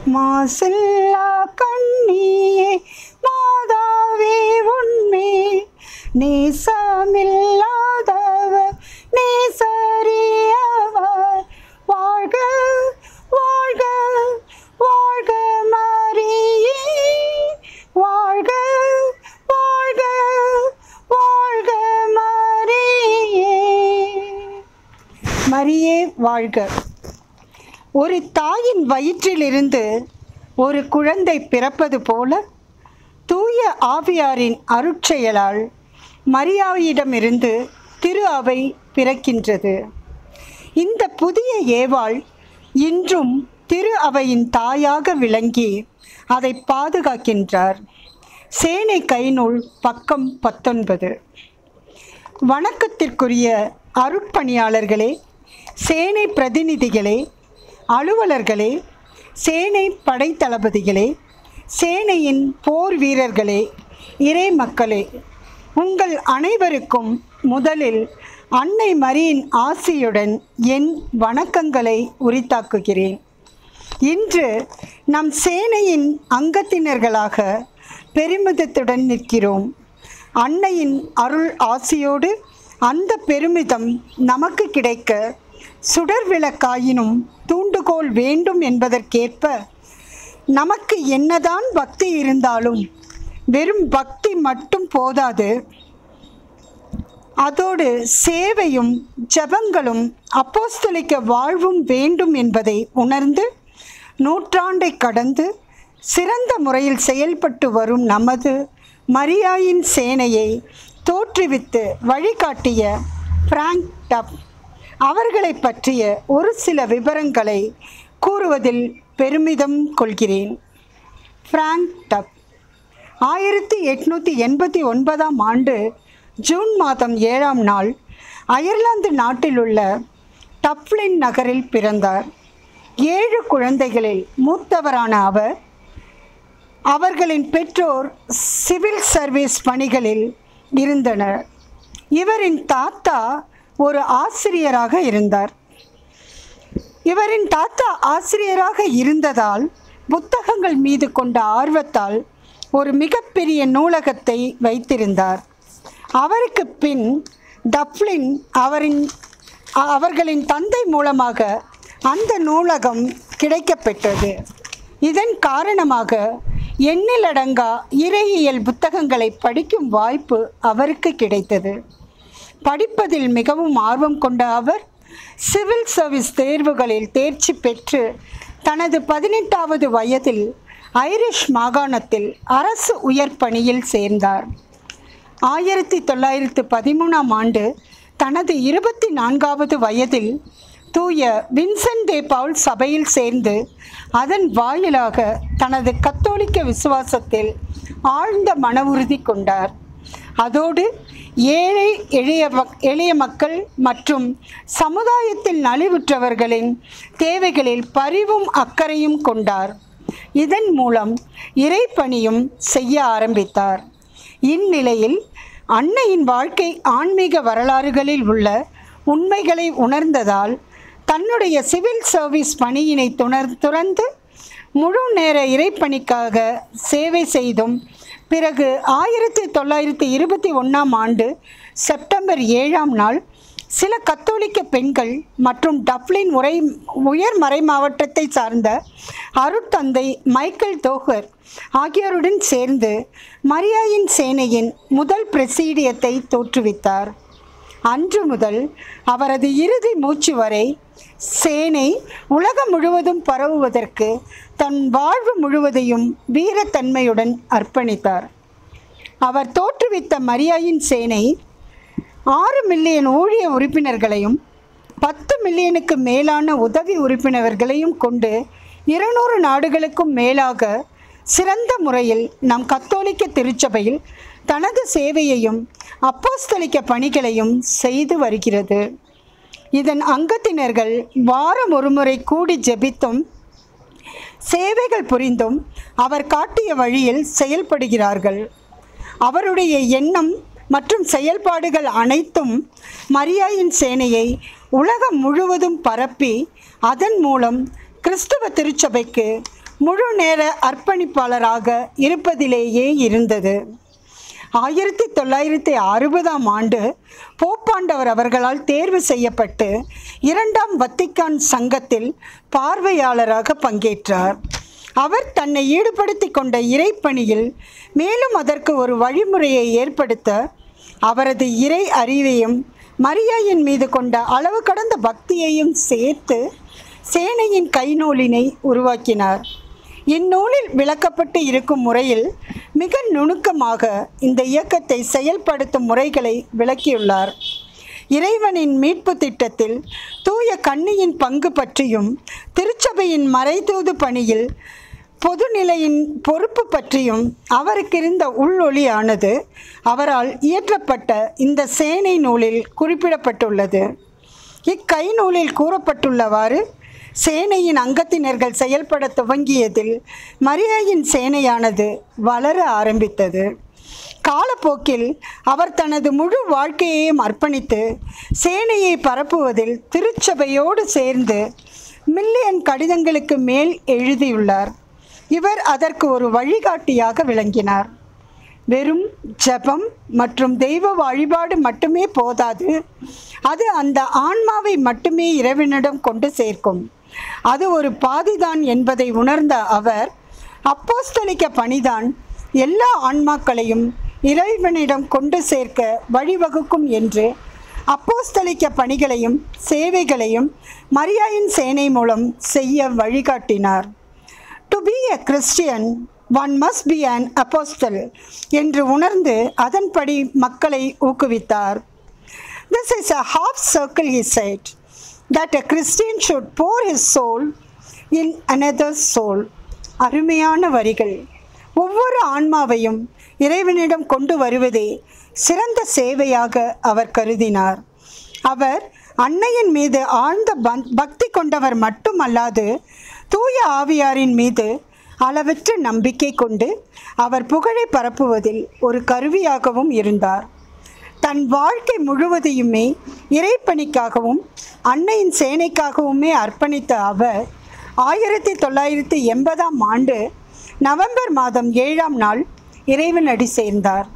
மாசில்லா கண்ணியே மாதாவே உண்மை நேசமில்லாதவர் நேசறியவர் வாழ்க வாழ்க வாழ்க மரியே வாழ்க வாழ்க வாழ்க மரியே மரியே வாழ்க ஒரு தாயின் வயிற்றிலிருந்து ஒரு குழந்தை பிறப்பது போல தூய ஆவியாரின் அருட்செயலால் மரியாவிடமிருந்து திரு அவை பிறக்கின்றது இந்த புதிய ஏவாள் இன்றும் திரு அவையின் தாயாக விளங்கி அதை பாதுகாக்கின்றார் சேனை கைநூல் பக்கம் பத்தொன்பது வணக்கத்திற்குரிய அருட்பணியாளர்களே சேனை பிரதிநிதிகளே அலுவலர்களே சேனை படைத்தளபதிகளே சேனையின் போர் வீரர்களே இறை மக்களே உங்கள் அனைவருக்கும் முதலில் அன்னை மரியின் ஆசியுடன் என் வணக்கங்களை உரித்தாக்குகிறேன் இன்று நம் சேனையின் அங்கத்தினர்களாக பெருமிதத்துடன் நிற்கிறோம் அன்னையின் அருள் ஆசியோடு அந்த பெருமிதம் நமக்கு கிடைக்க சுடர் விளக்காயினும் தூண்டுகோல் வேண்டும் என்பதற்கேற்ப நமக்கு என்னதான் பக்தி இருந்தாலும் வெறும் பக்தி மட்டும் போதாது அதோடு சேவையும் ஜெபங்களும் அப்போஸ்தலிக்க வாழ்வும் வேண்டும் என்பதை உணர்ந்து நூற்றாண்டை கடந்து சிறந்த முறையில் செயல்பட்டு வரும் நமது மரியாயின் சேனையை தோற்றுவித்து வழிகாட்டிய பிராங்க் டப் அவர்களை பற்றிய ஒரு சில விவரங்களை கூறுவதில் பெருமிதம் கொள்கிறேன் பிராங்க் டப் ஆயிரத்தி எட்நூற்றி எண்பத்தி ஒன்பதாம் ஆண்டு ஜூன் மாதம் ஏழாம் நாள் அயர்லாந்து நாட்டிலுள்ள டப்ளின் நகரில் பிறந்தார் ஏழு குழந்தைகளில் மூத்தவரான அவர் அவர்களின் பெற்றோர் சிவில் சர்வீஸ் பணிகளில் இருந்தனர் இவரின் தாத்தா ஒரு ஆசிரியராக இருந்தார் இவரின் தாத்தா ஆசிரியராக இருந்ததால் புத்தகங்கள் மீது கொண்ட ஆர்வத்தால் ஒரு மிகப்பெரிய நூலகத்தை வைத்திருந்தார் அவருக்கு பின் டப்ளின் அவரின் அ- அவர்களின் தந்தை மூலமாக அந்த நூலகம் கிடைக்கப்பெற்றது இதன் காரணமாக எண்ணிலடங்கா இறையியல் புத்தகங்களை படிக்கும் வாய்ப்பு அவருக்கு கிடைத்தது படிப்பதில் மிகவும் ஆர்வம் கொண்ட அவர் சிவில் சர்வீஸ் தேர்வுகளில் தேர்ச்சி பெற்று தனது பதினெட்டாவது வயதில் ஐரிஷ் மாகாணத்தில் அரசு உயர் பணியில் சேர்ந்தார் ஆயிரத்தி தொள்ளாயிரத்து பதிமூணாம் ஆண்டு தனது இருபத்தி நான்காவது வயதில் தூய வின்சென்ட் தே பவுல் சபையில் சேர்ந்து அதன் வாயிலாக தனது கத்தோலிக்க விசுவாசத்தில் ஆழ்ந்த மன உறுதி கொண்டார் அதோடு ஏழை எளிய மக்- எளிய மக்கள் மற்றும் சமுதாயத்தில் நலிவுற்றவர்களின் தேவைகளில் பரிவும் அக்கறையும் கொண்டார் இதன் மூலம் இறைப்பணியும் செய்ய ஆரம்பித்தார் இந்நிலையில் அன்னையின் வாழ்க்கை ஆன்மீக வரலாறுகளில் உள்ள உண்மைகளை உணர்ந்ததால் தன்னுடைய சிவில் சர்வீஸ் பணியினை துணர் துறந்து முழு நேர இறைப்பணிக்காக சேவை செய்தும் பிறகு ஆயிரத்தி தொள்ளாயிரத்தி இருபத்தி ஒன்றாம் ஆண்டு செப்டம்பர் ஏழாம் நாள் சில கத்தோலிக்க பெண்கள் மற்றும் டப்ளின் உரை உயர் மறை மாவட்டத்தை சார்ந்த அருட்தந்தை மைக்கேல் தோகர் ஆகியோருடன் சேர்ந்து மரியாயின் சேனையின் முதல் பிரசீடியத்தை தோற்றுவித்தார் அன்று முதல் அவரது இறுதி மூச்சு வரை சேனை உலகம் முழுவதும் பரவுவதற்கு தன் வாழ்வு முழுவதையும் வீரத்தன்மையுடன் அர்ப்பணித்தார் அவர் தோற்றுவித்த மரியாயின் சேனை ஆறு மில்லியன் ஊழிய உறுப்பினர்களையும் பத்து மில்லியனுக்கு மேலான உதவி உறுப்பினர்களையும் கொண்டு இருநூறு நாடுகளுக்கும் மேலாக சிறந்த முறையில் நம் கத்தோலிக்க திருச்சபையில் தனது சேவையையும் அப்போஸ்தலிக்க பணிகளையும் செய்து வருகிறது இதன் அங்கத்தினர்கள் வாரம் ஒருமுறை கூடி ஜெபித்தும் சேவைகள் புரிந்தும் அவர் காட்டிய வழியில் செயல்படுகிறார்கள் அவருடைய எண்ணம் மற்றும் செயல்பாடுகள் அனைத்தும் மரியாயின் சேனையை உலகம் முழுவதும் பரப்பி அதன் மூலம் கிறிஸ்துவ திருச்சபைக்கு முழு நேர அர்ப்பணிப்பாளராக இருப்பதிலேயே இருந்தது ஆயிரத்தி தொள்ளாயிரத்தி அறுபதாம் ஆண்டு போப்பாண்டவர் அவர்களால் தேர்வு செய்யப்பட்டு இரண்டாம் வத்திக்கான் சங்கத்தில் பார்வையாளராக பங்கேற்றார் அவர் தன்னை ஈடுபடுத்தி கொண்ட இறைப்பணியில் மேலும் அதற்கு ஒரு வழிமுறையை ஏற்படுத்த அவரது இறை அறிவையும் மரியாயின் மீது கொண்ட அளவு கடந்த பக்தியையும் சேர்த்து சேனையின் கைநூலினை உருவாக்கினார் இந்நூலில் விளக்கப்பட்டு இருக்கும் முறையில் மிக நுணுக்கமாக இந்த இயக்கத்தை செயல்படுத்தும் முறைகளை விளக்கியுள்ளார் இறைவனின் மீட்பு திட்டத்தில் தூய கன்னியின் பங்கு பற்றியும் திருச்சபையின் மறைதூது பணியில் பொதுநிலையின் பொறுப்பு பற்றியும் அவருக்கு இருந்த உள்ளொளியானது அவரால் இயற்றப்பட்ட இந்த சேனை நூலில் குறிப்பிடப்பட்டுள்ளது இக்கை நூலில் கூறப்பட்டுள்ளவாறு சேனையின் அங்கத்தினர்கள் செயல்பட துவங்கியதில் மரியாயின் சேனையானது வளர ஆரம்பித்தது காலப்போக்கில் அவர் தனது முழு வாழ்க்கையையும் அர்ப்பணித்து சேனையை பரப்புவதில் திருச்சபையோடு சேர்ந்து மில்லியன் கடிதங்களுக்கு மேல் எழுதியுள்ளார் இவர் அதற்கு ஒரு வழிகாட்டியாக விளங்கினார் வெறும் ஜெபம் மற்றும் தெய்வ வழிபாடு மட்டுமே போதாது அது அந்த ஆன்மாவை மட்டுமே இறைவனிடம் கொண்டு சேர்க்கும் அது ஒரு பாதிதான் என்பதை உணர்ந்த அவர் அப்போஸ்தலிக்க பணிதான் எல்லா ஆன்மாக்களையும் இறைவனிடம் கொண்டு சேர்க்க வழிவகுக்கும் என்று அப்போஸ்தலிக்க பணிகளையும் சேவைகளையும் மரியாயின் சேனை மூலம் செய்ய வழிகாட்டினார் to be a Christian one must be an apostle என்று உணர்ந்து அதன்படி மக்களை ஊக்குவித்தார் this is a half circle he said that a Christian should pour his soul in another's soul அருமையான வரிகள் ஒவ்வொரு ஆன்மாவையும் இறைவனிடம் கொண்டு வருவதே சிறந்த சேவையாக அவர் கருதினார் அவர் அன்னையின் மீது ஆழ்ந்த பந்- பக்தி கொண்டவர் மட்டுமல்லாது தூய ஆவியாரின் மீது அளவற்ற நம்பிக்கை கொண்டு அவர் புகழை பரப்புவதில் ஒரு கருவியாகவும் இருந்தார் தன் வாழ்க்கை முழுவதையுமே இறைப்பணிக்காகவும் அன்னையின் சேனைக்காகவுமே அர்ப்பணித்த அவர் ஆயிரத்தி தொள்ளாயிரத்தி எண்பதாம் ஆண்டு நவம்பர் மாதம் ஏழாம் நாள் இறைவனடி சேர்ந்தார்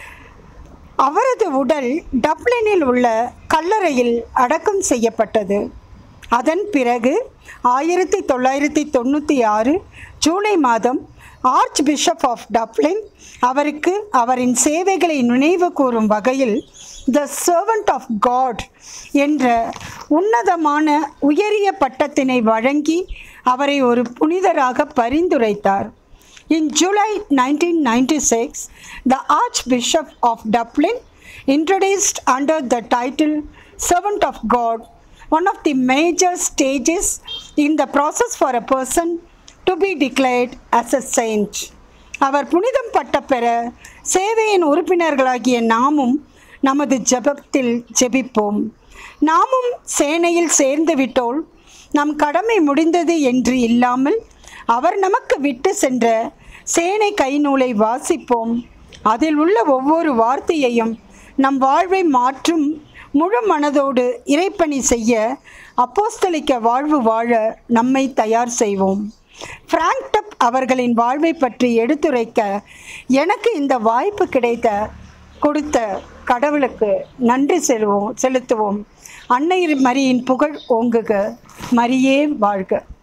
அவரது உடல் டப்ளினில் உள்ள கல்லறையில் அடக்கம் செய்யப்பட்டது அதன் பிறகு ஆயிரத்தி தொள்ளாயிரத்தி தொண்ணூற்றி ஆறு ஜூலை மாதம் ஆர்ச் பிஷப் ஆஃப் டப்ளின் அவருக்கு அவரின் சேவைகளை நினைவு கூறும் வகையில் த சர்வன்ட் ஆஃப் காட் என்ற உன்னதமான உயரிய பட்டத்தினை வழங்கி அவரை ஒரு புனிதராக பரிந்துரைத்தார் In July 1996, the Archbishop of Dublin introduced under the title Servant of God one of the major stages in the process for a person to be declared as a saint. அவர் புனிதம் பட்ட பெற சேவையின் உறுப்பினர்களாகிய நாமும் நமது ஜெபத்தில் ஜெபிப்போம் நாமும் சேனையில் சேர்ந்து விட்டோல் நம் கடமை முடிந்தது என்று இல்லாமல் அவர் நமக்கு விட்டு சென்ற சேனை கைநூலை வாசிப்போம் அதில் உள்ள ஒவ்வொரு வார்த்தையையும் நம் வாழ்வை மாற்றும் முழு மனதோடு இறைப்பணி செய்ய அப்போஸ்தலிக்க வாழ்வு வாழ நம்மை தயார் செய்வோம் பிராங்க் டப் அவர்களின் வாழ்வை பற்றி எடுத்துரைக்க எனக்கு இந்த வாய்ப்பு கிடைத்த கொடுத்த கடவுளுக்கு நன்றி செல்வோம் செலுத்துவோம் அன்னை மரியின் புகழ் ஓங்குக மரியே வாழ்க